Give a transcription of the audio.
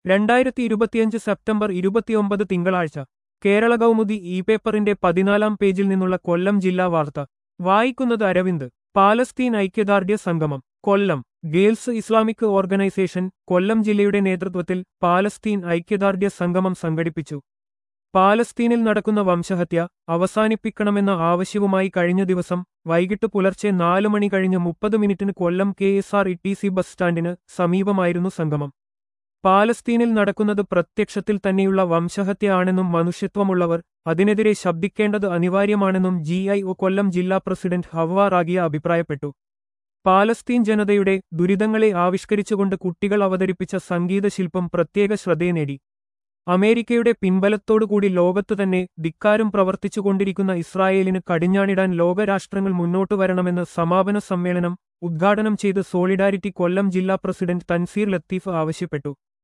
രണ്ടായിരത്തി ഇരുപത്തിയഞ്ച് സെപ്റ്റംബർ ഇരുപത്തിയൊമ്പത് തിങ്കളാഴ്ച കേരള കൗമുദി ഇ പേപ്പറിന്റെ പതിനാലാം പേജിൽ നിന്നുള്ള കൊല്ലം ജില്ലാ വാർത്ത വായിക്കുന്നത് അരവിന്ദ് പാലസ്തീൻ ഐക്യദാർഢ്യ സംഗമം Kollam girls Islamic organisation Kollam ജില്ലയുടെ നേതൃത്വത്തിൽ പാലസ്തീൻ ഐക്യദാർഢ്യ സംഗമം സംഘടിപ്പിച്ചു പാലസ്തീനിൽ നടക്കുന്ന വംശഹത്യ അവസാനിപ്പിക്കണമെന്ന ആവശ്യവുമായി കഴിഞ്ഞ ദിവസം വൈകിട്ട് പുലർച്ചെ നാലു മണി കഴിഞ്ഞ് മുപ്പത് മിനിറ്റിന് Kollam K S R T C bus ബസ് സ്റ്റാൻഡിന് സമീപമായിരുന്നു സംഗമം പാലസ്തീനിൽ നടക്കുന്നത് പ്രത്യക്ഷത്തിൽ തന്നെയുള്ള വംശഹത്യ ആണെന്നും മനുഷ്യത്വമുള്ളവർ അതിനെതിരെ ശബ്ദിക്കേണ്ടത് അനിവാര്യമാണെന്നും ജി ഐ ഒ കൊല്ലം ജില്ലാ പ്രസിഡന്റ് ഹവ്വ റാഗിയ അഭിപ്രായപ്പെട്ടു പാലസ്തീൻ ജനതയുടെ ദുരിതങ്ങളെ ആവിഷ്കരിച്ചുകൊണ്ട് കുട്ടികൾ അവതരിപ്പിച്ച സംഗീതശില്പം പ്രത്യേക ശ്രദ്ധയെ നേടി അമേരിക്കയുടെ പിൻബലത്തോടുകൂടി ലോകത്തു തന്നെ ധിക്കാരം പ്രവർത്തിച്ചുകൊണ്ടിരിക്കുന്ന ഇസ്രായേലിന് കടിഞ്ഞാണിടാൻ ലോകരാഷ്ട്രങ്ങൾ മുന്നോട്ടു വരണമെന്ന് സമാപന സമ്മേളനം ഉദ്ഘാടനം ചെയ്ത് സോളിഡാരിറ്റി കൊല്ലം ജില്ലാ പ്രസിഡന്റ് തൻസീർ ലത്തീഫ് ആവശ്യപ്പെട്ടു